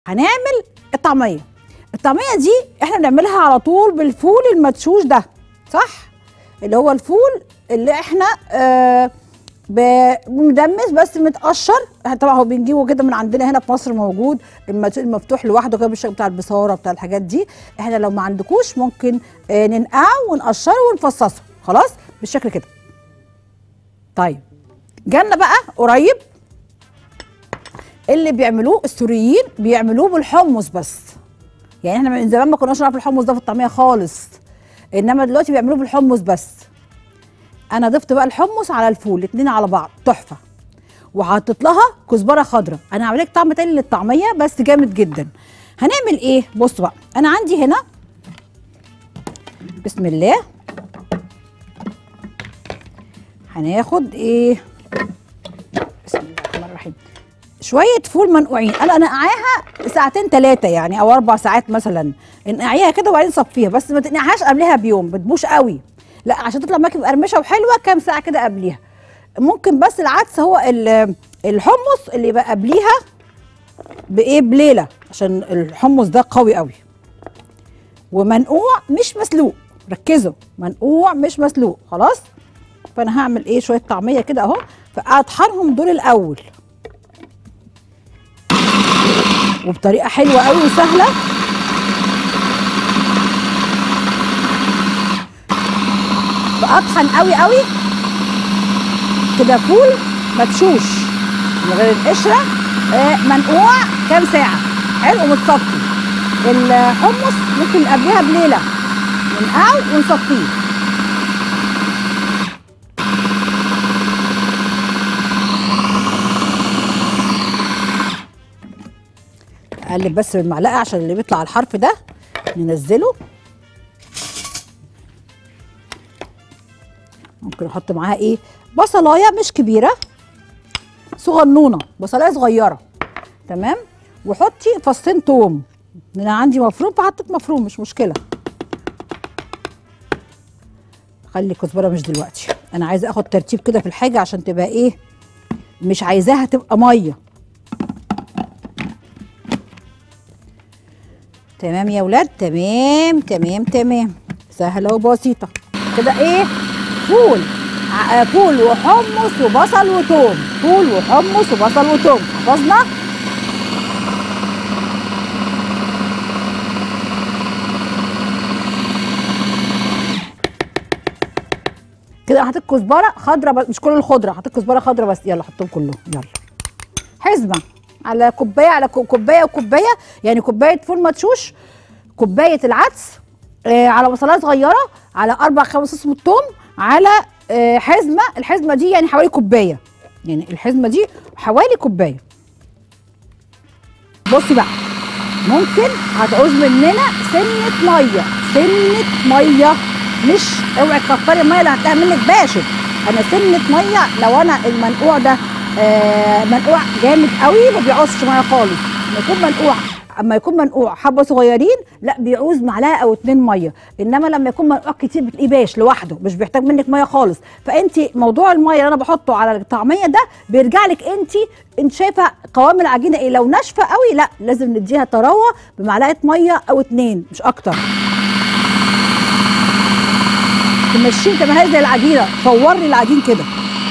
هنعمل الطعميه الطعميه دي احنا بنعملها على طول بالفول المدشوش ده صح اللي هو الفول اللي احنا آه ب- مدمس بس متقشر طبعا هو بنجيبه كده من عندنا هنا في مصر موجود المت- المفتوح لوحده كده بالشكل بتاع البصاره بتاع الحاجات دي احنا لو ما عندكوش ممكن آه ننقعه ونقشره ونفصصه خلاص بالشكل كده طيب جالنا بقى قريب اللي بيعملوه السوريين بيعملوه بالحمص بس يعني احنا من زمان ما كناش نعرف الحمص ده في الطعميه خالص انما دلوقتي بيعملوه بالحمص بس انا ضفت بقى الحمص على الفول الاثنين على بعض تحفه وحطيت لها كزبره خضراء انا هعمل لك طعم تاني للطعميه بس جامد جدا هنعمل ايه بص بقى انا عندي هنا بسم الله هناخد ايه بسم الله الرحمن الرحيم شويه فول منقوعين انا نقعيها ساعتين ثلاثه يعني او اربع ساعات مثلا انقعيها كده وبعدين صفيها بس ما تنقعهاش قبلها بيوم بتبوش قوي لا عشان تطلع معاكي مقرمشه وحلوه كام ساعه كده قبليها ممكن بس العدس هو ال- الحمص اللي يبقى قبليها بايه بليله عشان الحمص ده قوي قوي ومنقوع مش مسلوق ركزوا منقوع مش مسلوق خلاص فانا هعمل ايه شويه طعميه كده اهو فاطحنهم دول الاول وبطريقه حلوه قوي وسهله فاطحن قوي قوي كده فول مدشوش من غير القشره آه منقوع كام ساعه حلو ومتصفي الحمص ممكن قبلها بليله ننقعه ونصفيه اقلب بس بالمعلقه عشان اللي بيطلع الحرف ده ننزله ممكن احط معاها ايه بصلايه مش كبيره صغنونه بصلايه صغيره تمام وحطي فصين توم انا عندي مفروم فحطيت مفروم مش مشكله خلي الكزبره مش دلوقتي انا عايزه اخد ترتيب كده في الحاجه عشان تبقى ايه مش عايزاها تبقى ميه تمام يا ولاد تمام تمام تمام سهله وبسيطه كده ايه فول ع- فول وحمص وبصل وتوم فول وحمص وبصل وتوم حفظنا كده حطيت كزبره خضراء بس مش كل الخضره حطيت كزبره خضراء بس يلا حطهم كلهم يلا حزمه على كوبايه على كو- كوبايه وكوبايه يعني كوبايه فول مدشوش كوبايه العدس آه على بصلايه صغيره على اربع خمس فصوص من الثوم على آه حزمه الحزمه دي يعني حوالي كوبايه يعني الحزمه دي حوالي كوبايه بصي بقى ممكن هتعوز مننا سنه ميه سنه ميه مش اوعي تكتري الميه اللي هتلاقيها منك باشف انا سنه ميه لو انا المنقوع ده آه منقوع جامد قوي ما بيعوزش ميه خالص لما يكون منقوع اما يكون منقوع حبه صغيرين لا بيعوز معلقه او اتنين ميه انما لما يكون منقوع كتير بتلاقيه باش لوحده مش بيحتاج منك ميه خالص فانت موضوع الميه اللي انا بحطه على الطعميه ده بيرجع لك انت انت شايفه قوام العجينه ايه لو ناشفه قوي لا لازم نديها طراوه بمعلقه ميه او اتنين مش اكتر تمشيه تعملها زي العجينه فور لي العجين كده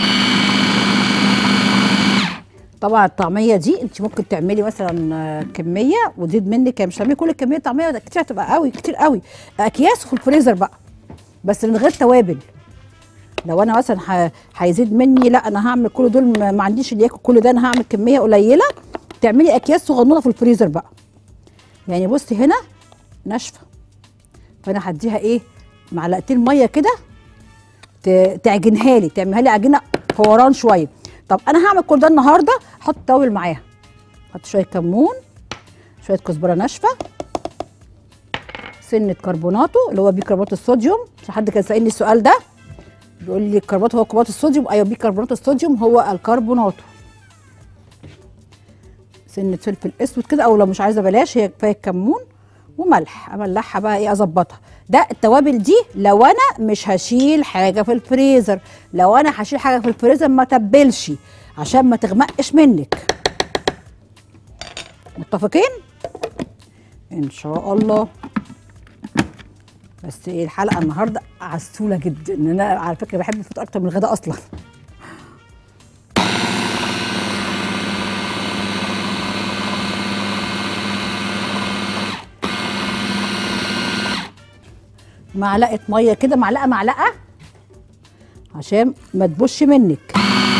طبعا الطعميه دي انت ممكن تعملي مثلا آه، كميه وتزيد منك يعني مش هتعملي كل الكميه طعميه ده كتير هتبقى قوي كتير قوي اكياس في الفريزر بقى بس من غير توابل لو انا مثلا ح- هيزيد مني لا انا هعمل كل دول ما ما عنديش اللي ياكل كل ده انا هعمل كميه قليله تعملي اكياس صغنونه في الفريزر بقى يعني بصي هنا ناشفه فانا هديها ايه معلقتين ميه كده ت- تعجنها لي تعملها لي عجينه فوران شويه طب انا هعمل كل ده النهارده احط توابل معاها احط شويه كمون شويه كزبره ناشفه سنه كربوناتو اللي هو بيكربونات الصوديوم عشان حد كان سالني السؤال ده بيقول لي الكربونات هو كربونات الصوديوم ايوه بيكربونات الصوديوم هو الكربوناتو سنه فلفل اسود كده او لو مش عايزه بلاش هي كفايه كمون وملح املحها بقى ايه اظبطها ده التوابل دي لو انا مش هشيل حاجه في الفريزر لو انا هشيل حاجه في الفريزر ما تبلش عشان ما تغمقش منك متفقين ان شاء الله بس ايه الحلقه النهارده عسوله جدا ان انا على فكره بحب الفطار اكتر من الغداء اصلا معلقه ميه كده معلقه معلقه عشان ما تبوش منك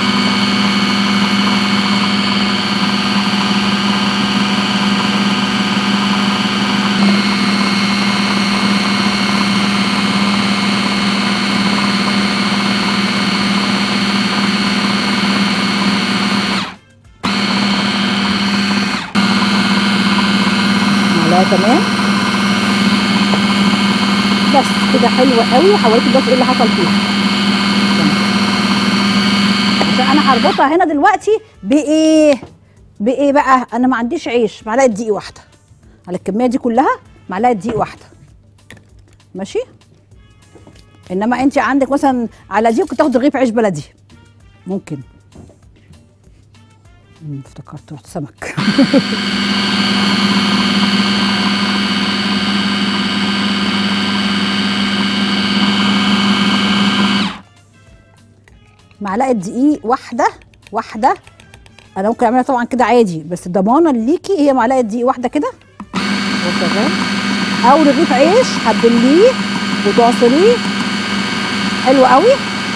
معلقه كمان بس كده حلوه قوي حاولت بس ايه اللي حصل فيها عشان انا هربطها هنا دلوقتي بايه بايه بقى انا ما عنديش عيش معلقه دقيق واحده على الكميه دي كلها معلقه دقيق واحده ماشي انما انت عندك مثلا على دي ممكن تاخد رغيف عيش بلدي ممكن مم، افتكرت رحت سمك معلقه دقيق واحده واحده انا ممكن اعملها طبعا كده عادي بس ضمانا ليكي هي معلقه دقيق واحده كده وشغال. او رغيف عيش هتبليه وتعصريه حلو قوي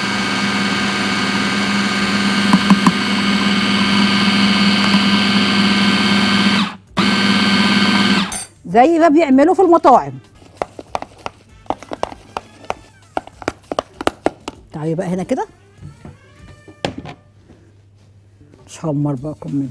زي ما بيعملوا في المطاعم تعالي بقى هنا كده شمر بقى كمنا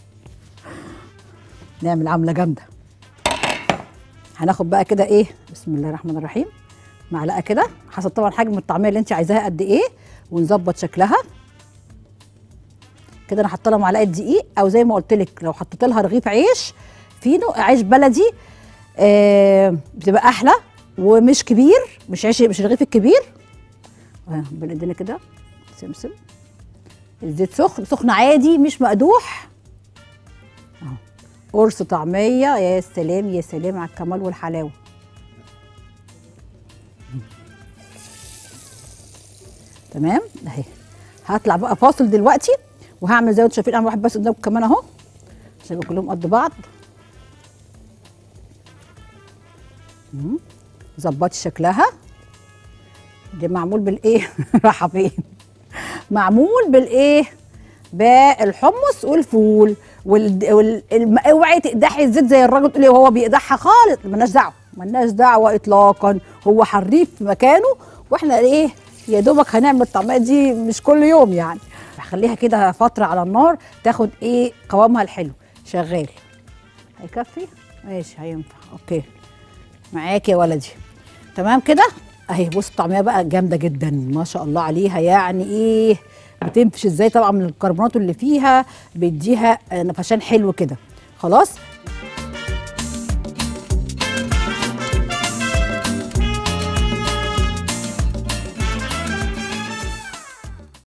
نعمل عملة جامدة هناخد بقى كده ايه بسم الله الرحمن الرحيم معلقة كده حسب طبعا حجم الطعمية اللي انت عايزاها قد ايه ونظبط شكلها كده انا حاطه لها معلقه دقيق او زي ما قلت لك لو حطيت لها رغيف عيش فينو عيش بلدي آه بتبقى احلى ومش كبير مش عيش مش الرغيف الكبير آه بالايدينا كده سمسم الزيت سخن سخن عادي مش مقدوح اهو قرص طعميه يا سلام يا سلام على الكمال والحلاوه تمام اهي هطلع بقى فاصل دلوقتي وهعمل زي ما انتم شايفين انا واحد بس قدامكم كمان اهو عشان يبقوا كلهم قد بعض مم. ظبطي شكلها دي معمول بالايه رايحه فين معمول بالايه بالحمص والفول وال... وال... الم... اوعي تقدحي الزيت زي الراجل تقولي وهو بيقدحها خالص ملناش دعوه ملناش دعوه اطلاقا هو حريف في مكانه واحنا ايه يا دوبك هنعمل الطعميه دي مش كل يوم يعني هخليها كده فتره على النار تاخد ايه قوامها الحلو شغال هيكفي ماشي هينفع اوكي معاك يا ولدي تمام كده اهي بص الطعميه بقى جامده جدا ما شاء الله عليها يعني ايه بتنفش ازاي طبعا من الكربونات اللي فيها بيديها نفشان حلو كده خلاص